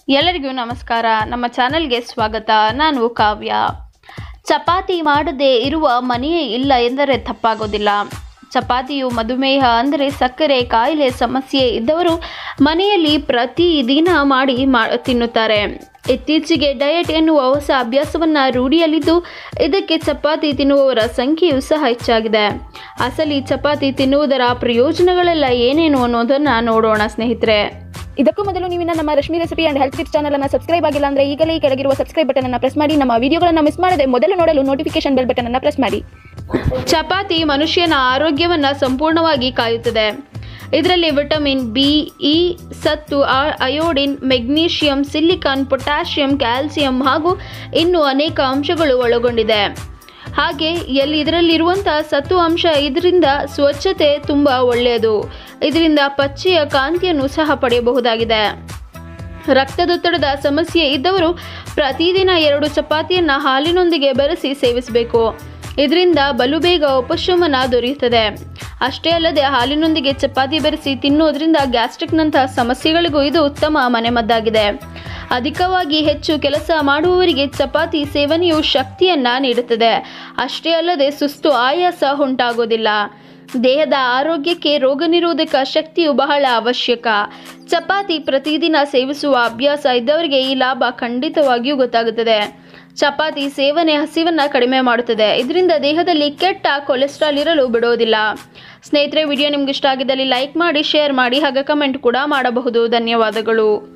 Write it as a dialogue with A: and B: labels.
A: ಎಲ್ಲರಿಗೂ ನಮಸ್ಕಾರ ನಮ್ಮ ಚಾನೆಲ್ಗೆ ಸ್ವಾಗತ ನಾನು ಕಾವ್ಯ ಚಪಾತಿ ಮಾಡದೆ ಇರುವ ಮನೆಯೇ ಇಲ್ಲ ಎಂದರೆ ತಪ್ಪಾಗೋದಿಲ್ಲ ಚಪಾತಿಯು ಮಧುಮೇಹ ಅಂದರೆ ಸಕ್ಕರೆ ಕಾಯಿಲೆ ಸಮಸ್ಯೆ ಇದ್ದವರು ಮನೆಯಲ್ಲಿ ಪ್ರತಿದಿನ ಮಾಡಿ ಮಾ ತಿನ್ನುತ್ತಾರೆ ಇತ್ತೀಚೆಗೆ ಡಯಟ್ ಎನ್ನುವ ಹೊಸ ಅಭ್ಯಾಸವನ್ನು ರೂಢಿಯಲ್ಲಿದ್ದು ಇದಕ್ಕೆ ಚಪಾತಿ ತಿನ್ನುವವರ ಸಂಖ್ಯೆಯೂ ಸಹ ಹೆಚ್ಚಾಗಿದೆ ಅಸಲಿ ಚಪಾತಿ ತಿನ್ನುವುದರ ಪ್ರಯೋಜನಗಳೆಲ್ಲ ಏನೇನು ಅನ್ನೋದನ್ನು ನೋಡೋಣ ಸ್ನೇಹಿತರೆ
B: ಇದಕ್ಕೂ ಮೊದಲು ನೀವಿನ್ನ ನಮ್ಮ Rashmi recipe and health tips channel ಅನ್ನು ಸಬ್ಸ್ಕ್ರೈಬ್ ಆಗಿಲ್ಲ ಅಂದ್ರೆ ಈಗಲೇ ಈ ಕೆಳಗಿರುವ ಸಬ್ಸ್ಕ್ರೈಬ್ ಬಟನ್ ಅನ್ನು ಪ್ರೆಸ್ ಮಾಡಿ ನಮ್ಮ ವಿಡಿಯೋಗಳನ್ನು ಮಿಸ್ ಮಾಡದೆ ಮೊದಲು ನೋಡಲು ನೋಟಿಫಿಕೇಶನ್ ಬೆಲ್ ಬಟನ್ ಅನ್ನು ಪ್ರೆಸ್ ಮಾಡಿ
A: ಚಪಾತಿ ಮನುಷ್ಯನ ಆರೋಗ್ಯವನ್ನು ಸಂಪೂರ್ಣವಾಗಿ ಕಾಯುತ್ತದೆ ಇದರಲ್ಲಿ ವಿಟಮಿನ್ ಬಿ ಇ ಸತ್ತು ಆ- iodine magnesium silicon potassium calcium ಹಾಗೂ ಇನ್ನೂ ಅನೇಕ ಅಂಶಗಳು ಒಳಗೊಂಡಿದೆ ಹಾಗೆ ಎಲ್ಲಿ ಇದರಲ್ಲಿರುವಂತಹ ಸತ್ತು ಅಂಶ ಇದರಿಂದ ಸ್ವಚ್ಛತೆ ತುಂಬ ಒಳ್ಳೆಯದು ಇದರಿಂದ ಪಚ್ಚೆಯ ಕಾಂತಿಯನ್ನು ಸಹ ಪಡೆಯಬಹುದಾಗಿದೆ ರಕ್ತದೊತ್ತಡದ ಸಮಸ್ಯೆ ಇದ್ದವರು ಪ್ರತಿದಿನ ಎರಡು ಚಪಾತಿಯನ್ನು ಹಾಲಿನೊಂದಿಗೆ ಬೆರೆಸಿ ಸೇವಿಸಬೇಕು ಇದರಿಂದ ಬಲು ಬೇಗ ಉಪಶಮನ ದೊರೆಯುತ್ತದೆ ಅಷ್ಟೇ ಅಲ್ಲದೆ ಹಾಲಿನೊಂದಿಗೆ ಚಪಾತಿ ಬೆರೆಸಿ ತಿನ್ನೋದ್ರಿಂದ ಗ್ಯಾಸ್ಟ್ರಿಕ್ನಂತಹ ಸಮಸ್ಯೆಗಳಿಗೂ ಇದು ಉತ್ತಮ ಮನೆಮದ್ದಾಗಿದೆ ಅಧಿಕವಾಗಿ ಹೆಚ್ಚು ಕೆಲಸ ಮಾಡುವವರಿಗೆ ಚಪಾತಿ ಸೇವನೆಯು ಶಕ್ತಿಯನ್ನ ನೀಡುತ್ತದೆ ಅಷ್ಟೇ ಅಲ್ಲದೆ ಸುಸ್ತು ಆಯಾಸ ಉಂಟಾಗೋದಿಲ್ಲ ದೇಹದ ಆರೋಗ್ಯಕ್ಕೆ ರೋಗ ನಿರೋಧಕ ಶಕ್ತಿಯು ಬಹಳ ಅವಶ್ಯಕ ಚಪಾತಿ ಪ್ರತಿದಿನ ಸೇವಿಸುವ ಅಭ್ಯಾಸ ಇದ್ದವರಿಗೆ ಈ ಲಾಭ ಖಂಡಿತವಾಗಿಯೂ ಗೊತ್ತಾಗುತ್ತದೆ ಚಪಾತಿ ಸೇವನೆ ಹಸಿವನ್ನ ಕಡಿಮೆ ಮಾಡುತ್ತದೆ ಇದರಿಂದ ದೇಹದಲ್ಲಿ ಕೆಟ್ಟ ಕೊಲೆಸ್ಟ್ರಾಲ್ ಇರಲು ಬಿಡೋದಿಲ್ಲ ಸ್ನೇಹಿತರೆ ವಿಡಿಯೋ ನಿಮ್ಗೆ ಇಷ್ಟ ಆಗಿದ್ದಲ್ಲಿ ಲೈಕ್ ಮಾಡಿ ಶೇರ್ ಮಾಡಿ ಹಾಗೆ ಕಮೆಂಟ್ ಕೂಡ ಮಾಡಬಹುದು ಧನ್ಯವಾದಗಳು